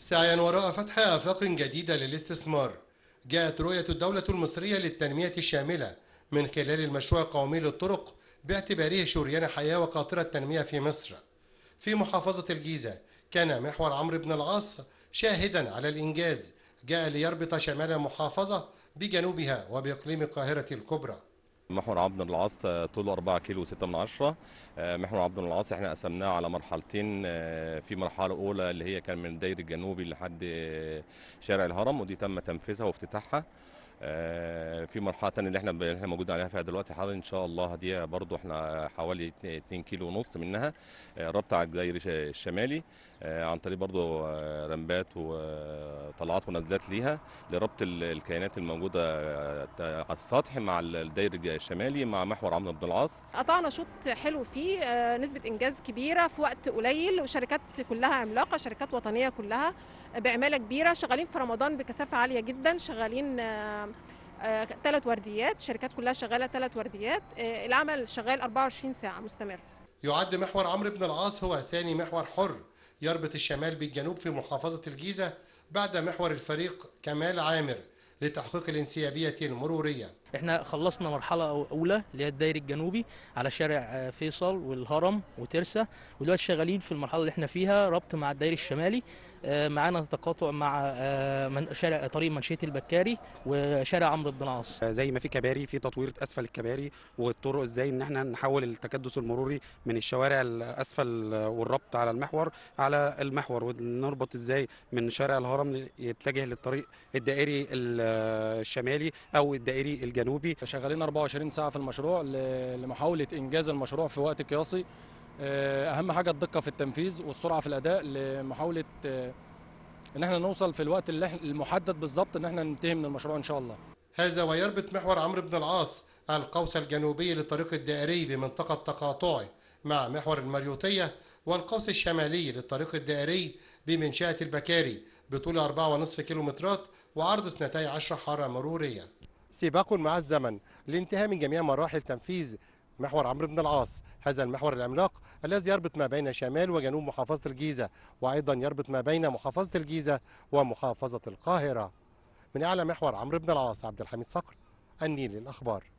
سعيا وراء فتح آفاق جديدة للاستثمار جاءت رؤية الدولة المصرية للتنمية الشاملة من خلال المشروع القومي للطرق باعتباره شريان حياة وقاطرة تنمية في مصر في محافظة الجيزة كان محور عمرو بن العاص شاهدا على الإنجاز جاء ليربط شمال المحافظة بجنوبها وبإقليم القاهرة الكبرى محور عبد العاص طوله 4 كيلو و6 من عشرة آه، محور عبد العاص احنا قسمناه على مرحلتين آه، في مرحلة أولى اللي هي كان من الداير الجنوبي لحد آه، شارع الهرم ودي تم تنفيذها وافتتاحها آه، في مرحلة تانية اللي احنا اللي احنا موجود عليها فيها دلوقتي حالا ان شاء الله دي برضو احنا حوالي 2 كيلو ونص منها آه، ربط على الداير الش- الشمالي آه، عن طريق برضو آه، رمبات وطلعات ونزلات ليها لربط ال- الكيانات الموجودة آه، على السطح مع الداير الشمالي مع محور عمرو بن العاص قطعنا شوط حلو فيه آه، نسبة إنجاز كبيرة في وقت قليل وشركات كلها عملاقة شركات وطنية كلها بعمالة كبيرة شغالين في رمضان بكثافة عالية جدا شغالين ثلاث ورديات شركات كلها شغالة ثلاث ورديات آه، العمل شغال 24 ساعة مستمر يعد محور عمرو بن العاص هو ثاني محور حر يربط الشمال بالجنوب في محافظة الجيزة بعد محور الفريق كمال عامر لتحقيق الانسيابية المرورية احنا خلصنا مرحلة أولى اللي هي الداير الجنوبي على شارع آه، فيصل والهرم وترسا ودلوقتي شغالين في المرحلة اللي احنا فيها ربط مع الداير الشمالي آه، معانا تقاطع مع آه، من- شارع طريق منشية البكاري وشارع عمرو بن العاص زي ما في كباري في تطوير اسفل الكباري والطرق ازاي ان احنا نحول التكدس المروري من الشوارع الاسفل والربط على المحور على المحور ونربط ازاي من شارع الهرم يتجه للطريق الدائري الشمالي او الدائري الجنوبي شغالين 24 ساعة في المشروع ل- لمحاولة إنجاز المشروع في وقت قياسي آه، أهم حاجة الدقة في التنفيذ والسرعة في الأداء لمحاولة آه، إن احنا نوصل في الوقت اللي إحنا- المحدد بالظبط إن احنا ننتهي من المشروع إن شاء الله هذا ويربط محور عمرو بن العاص القوس الجنوبي للطريق الدائري بمنطقة تقاطعه مع محور المريوطية والقوس الشمالي للطريق الدائري بمنشأة البكاري بطول 4.5 كيلومترات وعرض 12 حارة مرورية سباق مع الزمن لانتهاء من جميع مراحل تنفيذ محور عمرو بن العاص هذا المحور العملاق الذي يربط ما بين شمال وجنوب محافظة الجيزة وأيضا يربط ما بين محافظة الجيزة ومحافظة القاهرة من أعلى محور عمرو بن العاص عبد الحميد صقر النيل الأخبار